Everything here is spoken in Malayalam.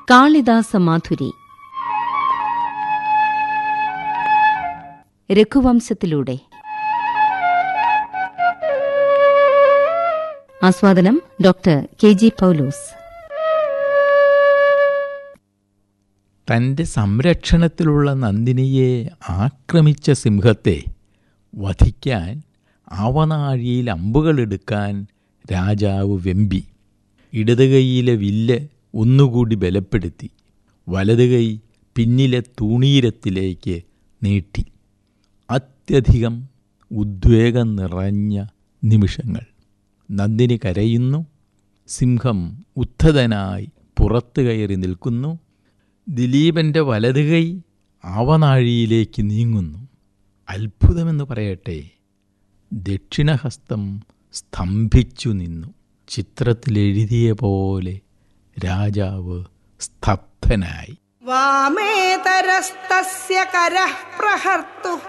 കാളിദാസ മാധുരി രഘുവംശത്തിലൂടെ ആസ്വാദനം ഡോക്ടർ കെ ജി പൗലോസ് തന്റെ സംരക്ഷണത്തിലുള്ള നന്ദിനിയെ ആക്രമിച്ച സിംഹത്തെ വധിക്കാൻ ആവനാഴിയിൽ അമ്പുകളെടുക്കാൻ രാജാവ് വെമ്പി ഇടതുകൈയിലെ വില്ല് ഒന്നുകൂടി ബലപ്പെടുത്തി വലതുകൈ പിന്നിലെ തൂണീരത്തിലേക്ക് നീട്ടി അത്യധികം ഉദ്വേഗം നിറഞ്ഞ നിമിഷങ്ങൾ നന്ദിനി കരയുന്നു സിംഹം ഉദ്ധതനായി പുറത്തു കയറി നിൽക്കുന്നു ദിലീപന്റെ വലതുകൈ ആവനാഴിയിലേക്ക് നീങ്ങുന്നു അത്ഭുതമെന്ന് പറയട്ടെ ദക്ഷിണഹസ്തം സ്തംഭിച്ചു നിന്നു ചിത്രത്തിലെഴുതിയ പോലെ രാജാവ് സ്തബ്ധനായി വാമേതരസ്തസ്യ കരഃ പ്രഹർത്തു